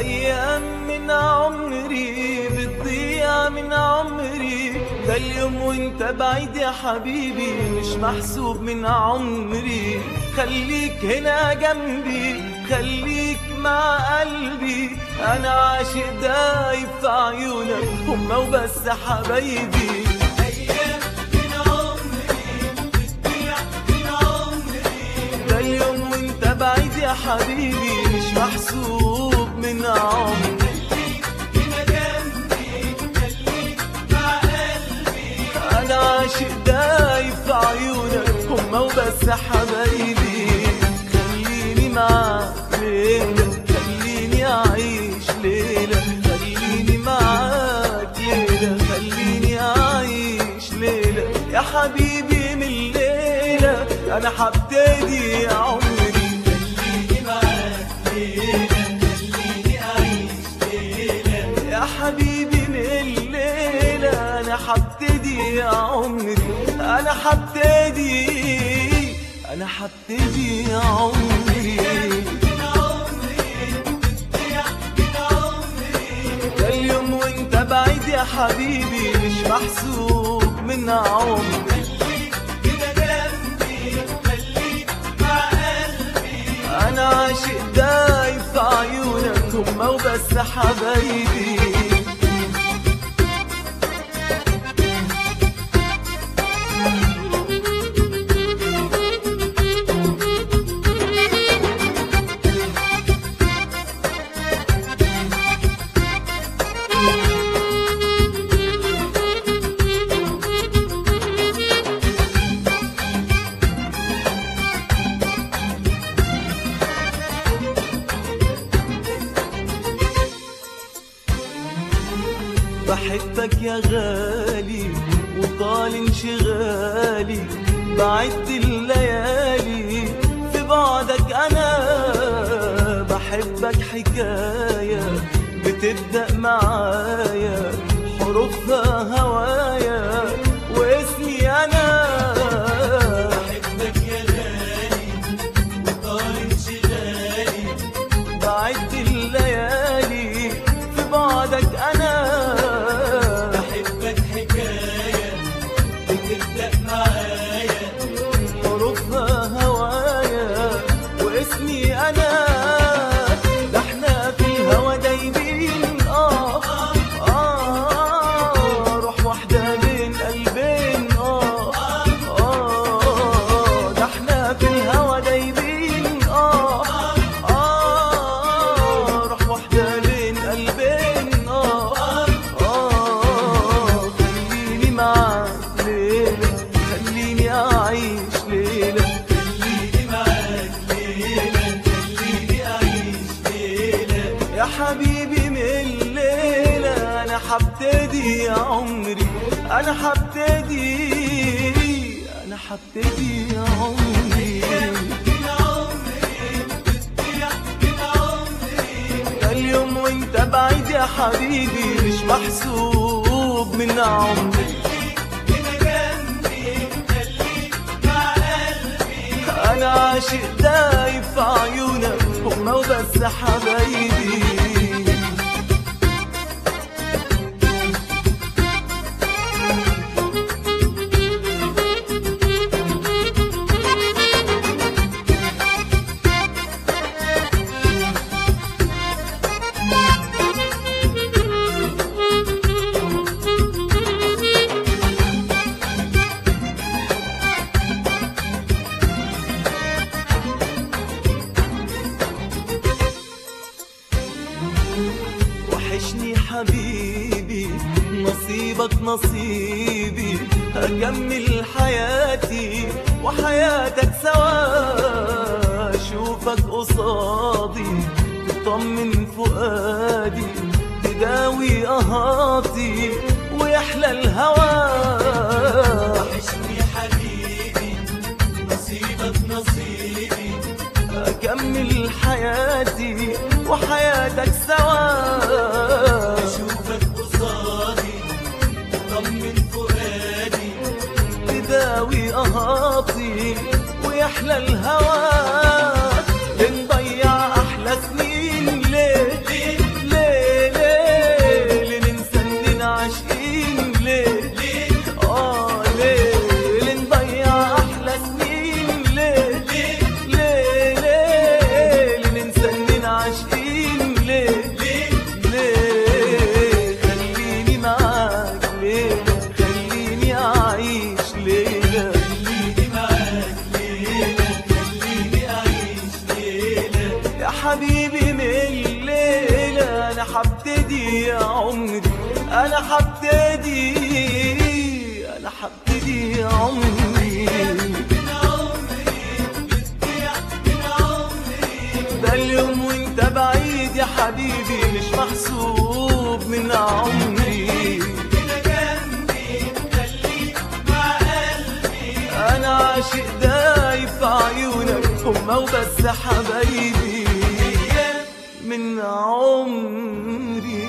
أيام من عمري بتضيع من عمري ده اليوم وانت بعيد يا حبيبي مش محسوب من عمري خليك هنا جنبي خليك مع قلبي انا عاشق دايب في عيونك هما وبس حبايبي أيام من عمري بتضيع من عمري ده اليوم وانت بعيد يا حبيبي مش محسوب من عمري خليك هنا جنبي خليك مع قلبي انا عاشق دايب في عيونك هما وبس حبايبي خليني معاك ليلة خليني اعيش ليلة خليني معاك ليلة خليني اعيش ليلة يا حبيبي من الليلة انا حبتدي عمري خليني معاك ليلة خليني أعيش ليلة يا حبيبي من الليلة أنا حبتدي عمري أنا حبتدي أنا حبتدي عمري من عمري بتضيع من عمري ده اليوم وانت بعيد يا حبيبي مش محسوب من عمري خليك هنا جنبي خليك مع قلبي أنا عاشق دايب في عيونك هما وبس حبايبي بحبك يا غالي وطال انشغالي بعدت الليالي في بعدك انا بحبك حكاية بتبدأ معايا حروفها هوايا واسمي انا بحبك يا غالي وطال انشغالي بعدت الليالي في بعدك انا بحبك حكاية بتبدأ معايا حروفها هوايا واسمي انا ده احنا في الهوا دايبين اه اه روح واحدة بين قلبين اه اه ده احنا في الهوا دايبين اه اه روح واحدة بين قلبين اه اه خليني معاك ليلة خليني أعيش ليلة خليني معاك ليلة خليني أعيش ليلة يا حبيبي من الليلة أنا حبتدي يا عمري أنا حبتدي أنا حبتدي يا عمري من عمري بتضيع من عمري ده اليوم وانت بعيد يا حبيبي مش محسوب من عمري هنا جنبي خليك مع قلبي انا عاشق دايب في عيونك هما وبس حبايبي وحشني حبيبي نصيبك نصيبي أكمل حياتي وحياتك سوا أشوفك قصادي تطمن فؤادي تداوي قهاتي ويحلى الهوى وحشني حبيبي نصيبك نصيبي أكمل حياتي وحياتك سوا أشوفك قصادي طمن فؤادي تداوي قهاتي ويحلى الهوى بنضيع أحلى سنين ليه ليه حبيبي من الليلة أنا حبتدي يا عمري أنا حبتدي أنا حبتدي يا عمري من عمري بتضيع من عمري ده اليوم وانت بعيد يا حبيبي مش محسوب من عمري كده جنبي خليك مع قلبي انا عاشق دايب في عيونك هما وبس حبايبي من عمري